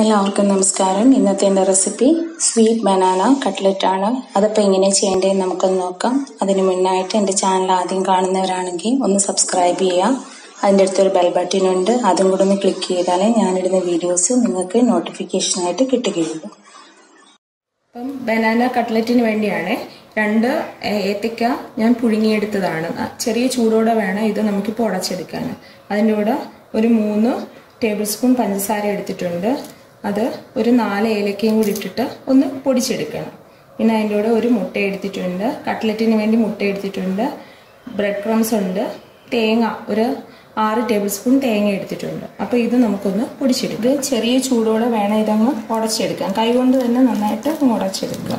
എല്ലാവർക്കും നമസ്കാരം ഇന്നത്തെ എൻ്റെ റെസിപ്പി സ്വീറ്റ് ബനാന കട്ട്ലറ്റ് ആണ് അതിപ്പോൾ എങ്ങനെ ചെയ്യേണ്ടതെന്ന് നമുക്കൊന്ന് നോക്കാം അതിന് മുന്നായിട്ട് എൻ്റെ ചാനൽ ആദ്യം കാണുന്നവരാണെങ്കിൽ ഒന്ന് സബ്സ്ക്രൈബ് ചെയ്യുക അതിൻ്റെ അടുത്തൊരു ബെൽ ബട്ടൺ ഉണ്ട് അതും കൂടെ ഒന്ന് ക്ലിക്ക് ചെയ്താലേ ഞാനിടുന്ന വീഡിയോസ് നിങ്ങൾക്ക് നോട്ടിഫിക്കേഷനായിട്ട് കിട്ടുകയുള്ളൂ അപ്പം ബനാന കട്ട്ലറ്റിന് വേണ്ടിയാണ് രണ്ട് ഏത്തയ്ക്ക ഞാൻ പുഴുങ്ങിയെടുത്തതാണ് ആ, ചെറിയ ചൂടോടെ വേണം ഇത് നമുക്കിപ്പോൾ ഉടച്ചെടുക്കാൻ അതിൻ്റെ കൂടെ ഒരു മൂന്ന് ടേബിൾ സ്പൂൺ പഞ്ചസാര എടുത്തിട്ടുണ്ട് അത് ഒരു നാല് ഏലക്കയും കൂടി ഇട്ടിട്ട് ഒന്ന് പൊടിച്ചെടുക്കണം പിന്നെ അതിൻ്റെ കൂടെ ഒരു മുട്ട എടുത്തിട്ടുണ്ട് കട്ട്ലറ്റിന് വേണ്ടി മുട്ട എടുത്തിട്ടുണ്ട് ബ്രെഡ് ക്രംസ് ഉണ്ട് തേങ്ങ ഒരു ആറ് ടേബിൾ സ്പൂൺ തേങ്ങ എടുത്തിട്ടുണ്ട് അപ്പോൾ ഇത് നമുക്കൊന്ന് പൊടിച്ചെടുക്കുക ഇത് ചെറിയ ചൂടോടെ വേണം ഇതങ്ങ് ഉടച്ചെടുക്കാൻ കൈകൊണ്ട് തന്നെ നന്നായിട്ട് അങ്ങ് ഉടച്ചെടുക്കുക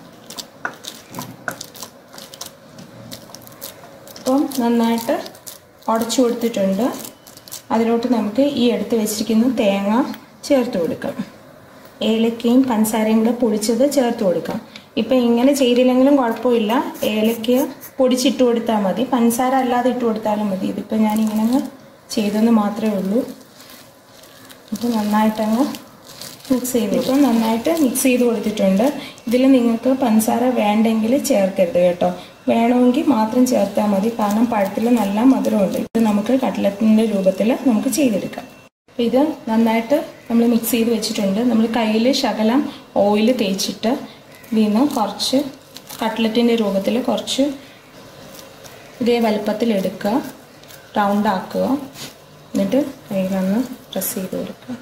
അപ്പം നന്നായിട്ട് ഉടച്ചു കൊടുത്തിട്ടുണ്ട് അതിലോട്ട് നമുക്ക് ഈ എടുത്ത് വെച്ചിരിക്കുന്ന തേങ്ങ ചേർത്ത് കൊടുക്കാം ഏലക്കയും പഞ്ചസാരയും കൂടെ പൊടിച്ചത് ചേർത്ത് കൊടുക്കാം ഇപ്പം ഇങ്ങനെ ചെയ്തില്ലെങ്കിലും കുഴപ്പമില്ല ഏലക്ക പൊടിച്ചിട്ട് കൊടുത്താൽ മതി പഞ്ചസാര അല്ലാതെ ഇട്ട് കൊടുത്താലും മതി ഇതിപ്പോൾ ഞാനിങ്ങനെ അങ്ങ് ചെയ്തെന്ന് മാത്രമേ ഉള്ളൂ അപ്പോൾ നന്നായിട്ടങ്ങ് മിക്സ് ചെയ്ത് ഇപ്പം നന്നായിട്ട് മിക്സ് ചെയ്ത് കൊടുത്തിട്ടുണ്ട് ഇതിൽ നിങ്ങൾക്ക് പഞ്ചസാര വേണ്ടെങ്കിൽ ചേർക്കരുത് കേട്ടോ വേണമെങ്കിൽ മാത്രം ചേർത്താൽ മതി കാരണം പഴത്തിൽ നല്ല മധുരമുണ്ട് ഇത് നമുക്ക് കട്ട്ലറ്റിൻ്റെ രൂപത്തിൽ നമുക്ക് ചെയ്തെടുക്കാം അപ്പോൾ ഇത് നന്നായിട്ട് നമ്മൾ മിക്സ് ചെയ്ത് വെച്ചിട്ടുണ്ട് നമ്മൾ കയ്യിൽ ശകലം ഓയിൽ തേച്ചിട്ട് ഇതിൽ നിന്ന് കുറച്ച് കട്ട്ലറ്റിൻ്റെ രൂപത്തിൽ കുറച്ച് ഇതേ വലുപ്പത്തിൽ എടുക്കുക റൗണ്ട് ആക്കുക എന്നിട്ട് കയ്യിലൊന്ന് പ്രസ് ചെയ്ത് കൊടുക്കുക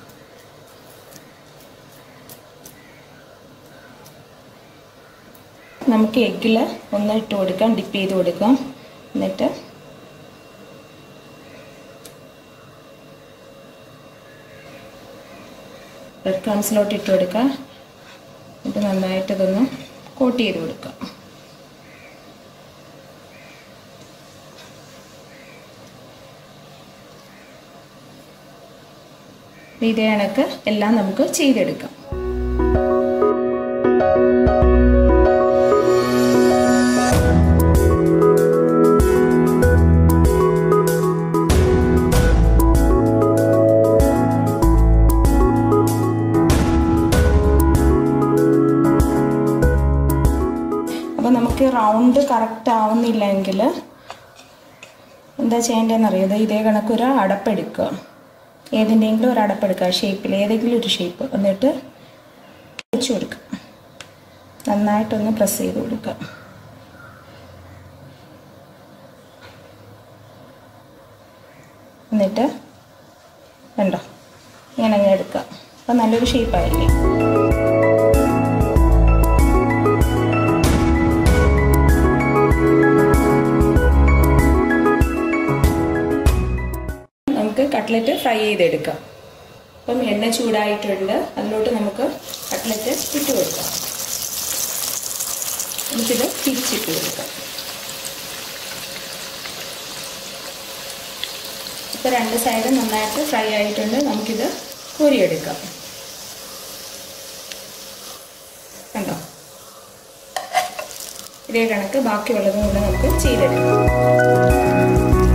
നമുക്ക് എഗ്ഗിൽ ഒന്ന് ഇട്ട് കൊടുക്കാം ഡിപ്പ് ചെയ്ത് കൊടുക്കാം എന്നിട്ട് ബ്രെഡ് ക്രംസിലോട്ട് ഇട്ട് കൊടുക്കാം എന്നിട്ട് നന്നായിട്ട് ഇതൊന്ന് കോട്ട് ചെയ്ത് കൊടുക്കാം ഇതേ കണക്ക് എല്ലാം നമുക്ക് ചെയ്തെടുക്കാം അപ്പോൾ നമുക്ക് റൗണ്ട് കറക്റ്റ് ആവുന്നില്ലെങ്കിൽ എന്താ ചെയ്യേണ്ടതെന്ന് അറിയാം ഇതേ കണക്കൊരു അടപ്പെടുക്കുക ഏതിൻ്റെയെങ്കിലും ഒരു അടപ്പെടുക്കുക ഷേപ്പിൽ ഏതെങ്കിലും ഒരു ഷേപ്പ് എന്നിട്ട് വെച്ച് കൊടുക്കുക നന്നായിട്ടൊന്ന് പ്രസ് ചെയ്ത് കൊടുക്കുക എന്നിട്ട് കണ്ടോ ഇങ്ങനെ അങ്ങ് എടുക്കുക അപ്പം നല്ലൊരു ഷേപ്പായില്ലേ നമുക്ക് കട്ട്ലറ്റ് ഫ്രൈ ചെയ്തെടുക്കാം അപ്പം എണ്ണ ചൂടായിട്ടുണ്ട് അതിലോട്ട് നമുക്ക് കട്ട്ലറ്റ് ഇട്ട് കൊടുക്കാം നമുക്കിത് തിരിച്ചിട്ട് കൊടുക്കാം ഇപ്പം രണ്ട് സൈഡും നന്നായിട്ട് ഫ്രൈ ആയിട്ടുണ്ട് നമുക്കിത് കോരിയെടുക്കാം കണ്ടോ ഇതേ കണക്ക് ബാക്കിയുള്ളതും കൂടെ നമുക്ക് ചെയ്തെടുക്കാം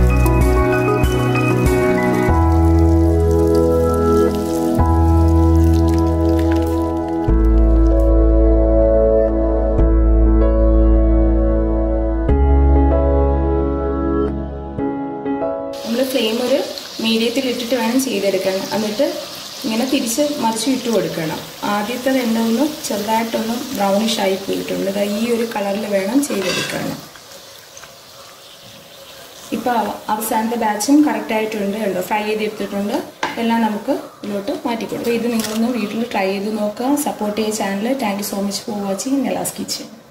നമ്മൾ ഫ്ലെയിം ഒരു മീഡിയത്തിൽ ഇട്ടിട്ട് വേണം ചെയ്തെടുക്കാൻ എന്നിട്ട് ഇങ്ങനെ തിരിച്ച് മറിച്ച് ഇട്ട് കൊടുക്കണം ആദ്യത്തെ എണ്ണ ഒന്ന് ചെറുതായിട്ടൊന്ന് ബ്രൗണിഷ് ആയി പോയിട്ടുണ്ട് ദാ ഈ ഒരു കളറിൽ വേണം ചെയ്തെടുക്കാൻ ഇപ്പോൾ അവസാനത്തെ ബാച്ചും കറക്റ്റ് ആയിട്ടുണ്ട് ഉണ്ടോ ഫ്രൈ ചെയ്തെടുത്തിട്ടുണ്ട് എല്ലാം നമുക്ക് ഇതിലോട്ട് മാറ്റി കൊടുക്കും ഇത് നിങ്ങളൊന്ന് വീട്ടിൽ ട്രൈ ചെയ്ത് നോക്കുക സപ്പോർട്ട് ചെയ്യുക channel thank you so much for watching Nela's kitchen